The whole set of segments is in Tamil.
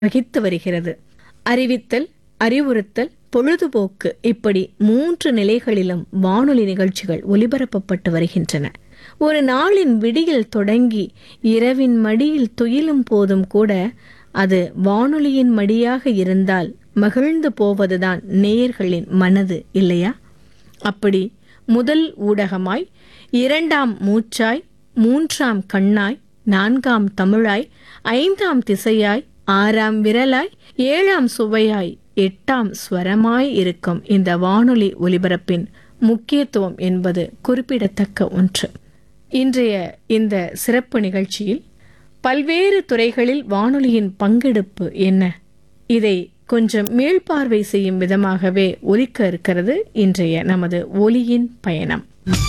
வகித்து வருகிறது அறிவித்தல் அறிவுறுத்தல் பொழுதுபோக்கு இப்படி மூன்று நிலைகளிலும் வானொலி நிகழ்ச்சிகள் ஒலிபரப்பப்பட்டு வருகின்றன ஒரு நாளின் விடியில் தொடங்கி இரவின் மடியில் துயிலும் போதும் கூட அது வானொலியின் மடியாக இருந்தால் மகிழ்ந்து போவதுதான் நேயர்களின் மனது இல்லையா அப்படி முதல் ஊடகமாய் இரண்டாம் மூச்சாய் மூன்றாம் கண்ணாய் நான்காம் தமிழாய் ஐந்தாம் திசையாய் ஆறாம் விரலாய் ஏழாம் சுவையாய் எட்டாம் ஸ்வரமாய் இருக்கும் இந்த வானொலி ஒலிபரப்பின் முக்கியத்துவம் என்பது குறிப்பிடத்தக்க ஒன்று இன்றைய இந்த சிறப்பு நிகழ்ச்சியில் பல்வேறு துறைகளில் வானொலியின் பங்கெடுப்பு என்ன இதை கொஞ்சம் மீள்பார்வை செய்யும் விதமாகவே ஒலிக்க இருக்கிறது இன்றைய நமது ஒலியின் பயணம்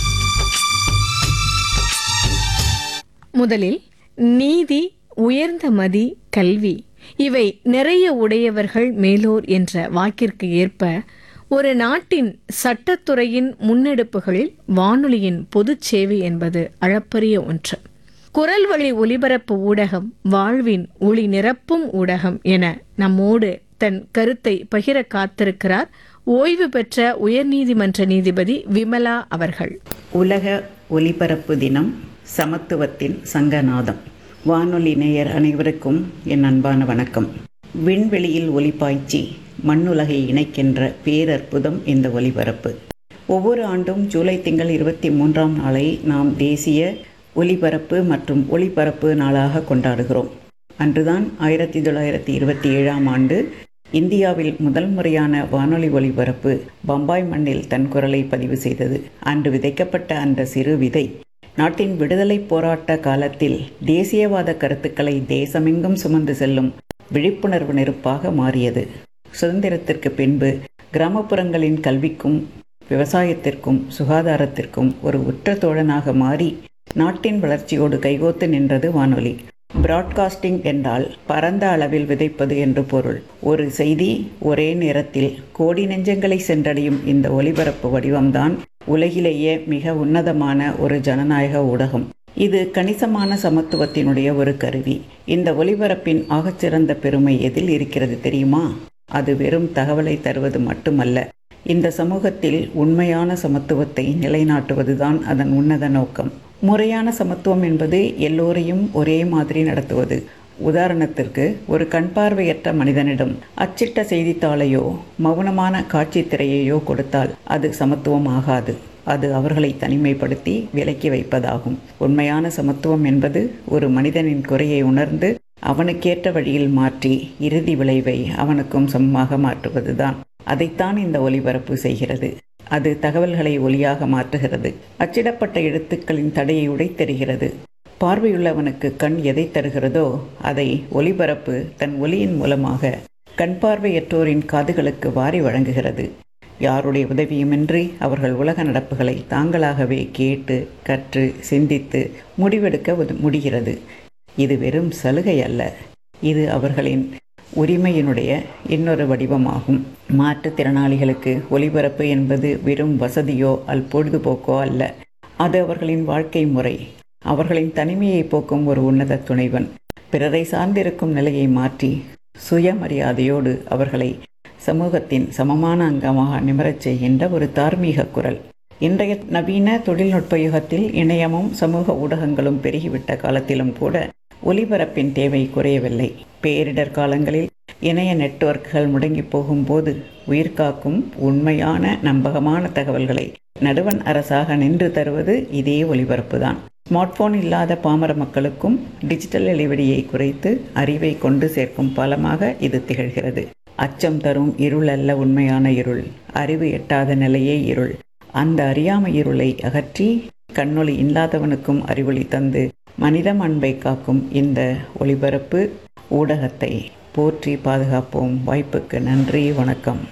முதலில் நீதி உயர்ந்த மதி கல்வி இவை நிறைய உடையவர்கள் மேலோர் என்ற வாக்கிற்கு ஏற்ப ஒரு நாட்டின் சட்டத்துறையின் முன்னெடுப்புகளில் வானொலியின் பொதுச் சேவை என்பது அளப்பரிய ஒன்று குரல் வழி ஒலிபரப்பு ஊடகம் வாழ்வின் ஒளி நிரப்பும் ஊடகம் என நம்மோடு தன் கருத்தை பகிர காத்திருக்கிறார் ஓய்வு பெற்ற உயர்நீதிமன்ற நீதிபதி விமலா அவர்கள் உலக ஒலிபரப்பு தினம் சமத்துவத்தின் சங்கநாதம் வானொலி நேயர் அனைவருக்கும் என் அன்பான வணக்கம் விண்வெளியில் ஒலிபாய்ச்சி மண்ணுலகை இணைக்கின்ற பேரற்புதம் இந்த ஒலிபரப்பு ஒவ்வொரு ஆண்டும் ஜூலை திங்கள் இருபத்தி மூன்றாம் நாளை நாம் தேசிய ஒலிபரப்பு மற்றும் ஒளிபரப்பு நாளாக கொண்டாடுகிறோம் அன்றுதான் ஆயிரத்தி தொள்ளாயிரத்தி இருபத்தி ஏழாம் ஆண்டு இந்தியாவில் முதல் முறையான வானொலி ஒலிபரப்பு பம்பாய் மண்ணில் தன் குரலை பதிவு செய்தது அன்று விதைக்கப்பட்ட அந்த சிறு விதை நாட்டின் விடுதலை போராட்ட காலத்தில் தேசியவாத கருத்துக்களை தேசமெங்கும் சுமந்து செல்லும் விழிப்புணர்வு நெருப்பாக மாறியது சுதந்திரத்திற்கு பின்பு கிராமப்புறங்களின் கல்விக்கும் விவசாயத்திற்கும் சுகாதாரத்திற்கும் ஒரு உற்ற தோழனாக மாறி நாட்டின் வளர்ச்சியோடு கைகோத்து நின்றது வானொலி பிராட்காஸ்டிங் என்றால் பரந்த அளவில் விதைப்பது என்று பொருள் ஒரு செய்தி ஒரே நேரத்தில் கோடி நெஞ்சங்களை சென்றடையும் இந்த ஒலிபரப்பு வடிவம்தான் உலகிலேயே மிக உன்னதமான ஒரு ஜனநாயக ஊடகம் இது கணிசமான சமத்துவத்தினுடைய ஒரு கருவி இந்த ஒலிபரப்பின் ஆகச்சிறந்த பெருமை எதில் இருக்கிறது தெரியுமா அது வெறும் தகவலை தருவது மட்டுமல்ல இந்த சமூகத்தில் உண்மையான சமத்துவத்தை நிலைநாட்டுவதுதான் அதன் உன்னத நோக்கம் முறையான சமத்துவம் என்பது எல்லோரையும் ஒரே மாதிரி நடத்துவது உதாரணத்திற்கு ஒரு கண் பார்வையற்ற மனிதனிடம் அச்சிட்ட செய்தித்தாளையோ மௌனமான காட்சி திரையையோ கொடுத்தால் அது சமத்துவம் ஆகாது அது அவர்களை தனிமைப்படுத்தி விலக்கி வைப்பதாகும் உண்மையான சமத்துவம் என்பது ஒரு மனிதனின் குறையை உணர்ந்து அவனுக்கேற்ற வழியில் மாற்றி இறுதி விளைவை அவனுக்கும் சமமாக மாற்றுவதுதான் அதைத்தான் இந்த ஒலிபரப்பு செய்கிறது அது தகவல்களை ஒலியாக மாற்றுகிறது அச்சிடப்பட்ட எழுத்துக்களின் தடையை உடைத்தெறுகிறது பார்வையுள்ளவனுக்கு கண் எதை தருகிறதோ அதை ஒலிபரப்பு தன் ஒலியின் மூலமாக கண் பார்வையற்றோரின் காதுகளுக்கு வாரி வழங்குகிறது யாருடைய உதவியுமின்றி அவர்கள் உலக நடப்புகளை தாங்களாகவே கேட்டு கற்று சிந்தித்து முடிவெடுக்க முடிகிறது இது வெறும் சலுகை அல்ல இது அவர்களின் உரிமையினுடைய இன்னொரு வடிவமாகும் மாற்றுத்திறனாளிகளுக்கு ஒலிபரப்பு என்பது வெறும் வசதியோ அல் பொழுதுபோக்கோ அல்ல அது அவர்களின் வாழ்க்கை முறை அவர்களின் தனிமையை போக்கும் ஒரு உன்னத துணைவன் பிறரை சார்ந்திருக்கும் நிலையை மாற்றி சுயமரியாதையோடு அவர்களை சமூகத்தின் சமமான அங்கமாக நிமரச் செய்கின்ற ஒரு தார்மீக குரல் இன்றைய நவீன தொழில்நுட்ப யுகத்தில் இணையமும் சமூக ஊடகங்களும் பெருகிவிட்ட காலத்திலும் கூட ஒலிபரப்பின் தேவை குறையவில்லை பேரிடர் காலங்களில் இணைய நெட்வொர்க்குகள் முடங்கி போகும்போது உயிர்காக்கும் உண்மையான நம்பகமான தகவல்களை நடுவன் அரசாக நின்று தருவது இதே ஒலிபரப்புதான் ஸ்மார்ட் போன் இல்லாத பாமர மக்களுக்கும் டிஜிட்டல் இடைவெளியை குறைத்து அறிவை கொண்டு சேர்க்கும் பாலமாக இது திகழ்கிறது அச்சம் தரும் இருள் அல்ல உண்மையான இருள் அறிவு எட்டாத நிலையே இருள் அந்த அறியாமை இருளை அகற்றி கண்ணொளி இல்லாதவனுக்கும் அறிவொளி தந்து மனித அன்பை காக்கும் இந்த ஒளிபரப்பு ஊடகத்தை போற்றி பாதுகாப்போம் வாய்ப்புக்கு நன்றி வணக்கம்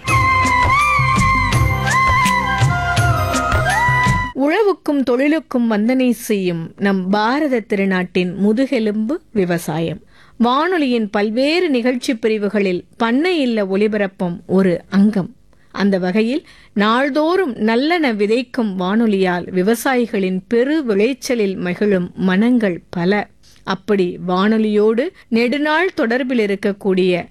உழவுக்கும் தொழிலுக்கும் வந்தனை செய்யும் நம் பாரத திருநாட்டின் முதுகெலும்பு விவசாயம் வானொலியின் பல்வேறு நிகழ்ச்சி பிரிவுகளில் பண்ணை இல்ல ஒலிபரப்பும் ஒரு அங்கம் அந்த வகையில் நாள்தோறும் நல்லன விதைக்கும் வானொலியால் விவசாயிகளின் பெரு விளைச்சலில் மகிழும் மனங்கள் பல அப்படி வானொலியோடு நெடுநாள் தொடர்பில் இருக்கக்கூடிய